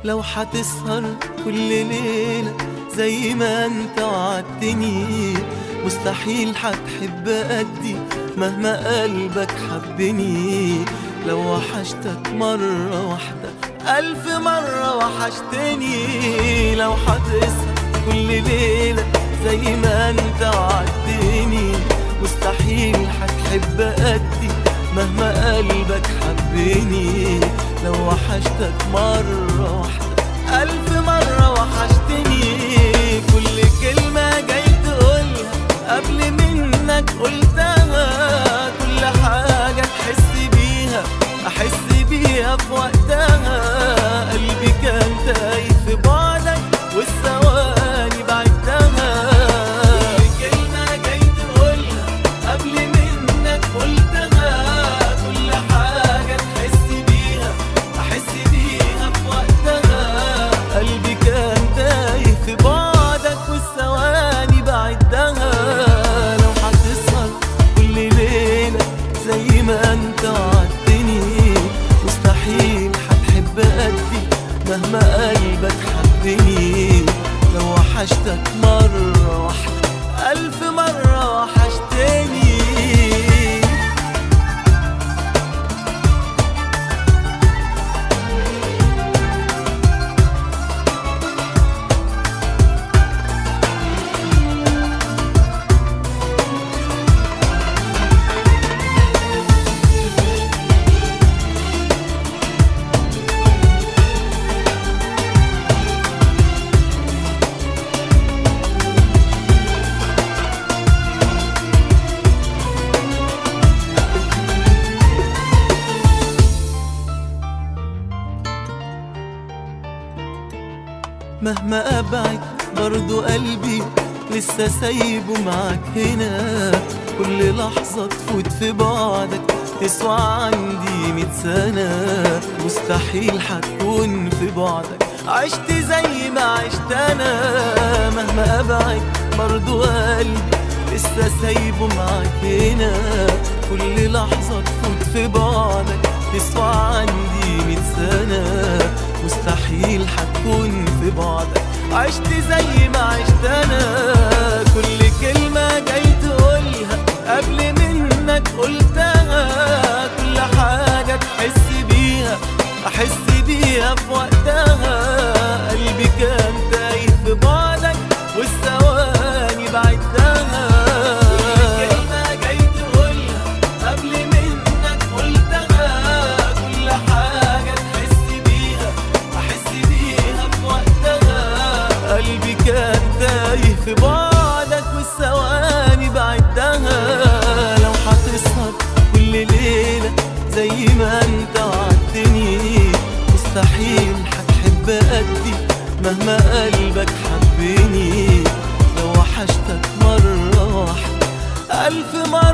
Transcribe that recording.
لو حتسهر كل ليلة زي ما انت وعدتني مستحيل حتحب قدي مهما قلبك حبني لو وحشتك مرة واحدة ألف مرة وحشتني لو حتسهر كل ليلة زي ما انت وعدتني مستحيل حتحب قدي مهما قلبك حبني لو وحشتك مرة واحدة ألف مرة وحشتني كل كلمة جاي تقولها قبل منك قلتها كل حاجة تحس بيها أحس بيها في وقتها قلبي كان تايه في بعدك والثواني بعدتها كل كلمة جاي تقولها قبل منك قلتها كل حاجة تحس بيها أحس بيها في وقتها قلبي كان تايه في بعدك والثواني بعدها لو حتسهر كل ليلة زي ما انت وعدتني مستحيل حتحب قدي مهما قلبك حبني لو وحشتك مرة واحدة ألف مرة وحشتني مهما ابعد برضو قلبي لسه سايبه معاك هنا كل لحظة تفوت في بعدك تسوى عندي مية سنة مستحيل حتكون في بعدك عشت زي ما عشت انا مهما ابعد برضو قلبي لسه سايبه معاك هنا كل لحظة تفوت في بعدك تسوى عندي مية سنة مستحيل حتكون في بعدك عشت زي ما عشت انا كل كلمة جاي تقولها قبل منك قلتها كل حاجة تحس بيها احس بيها في وقتها قلبي كان تايه في بعدك والثواني بعدها كل كلمة جاي تقولها قبل منك قلتها كل حاجة تحس بيها أحس بيها في وقتها قلبي كان تايه في بعدك والثواني بعدها لو حتسهر كل ليلة زي ما انت وعدتني مستحيل حتحب قدي مهما قلبك حبني لو وحشتك مرة واحدة ألف مرة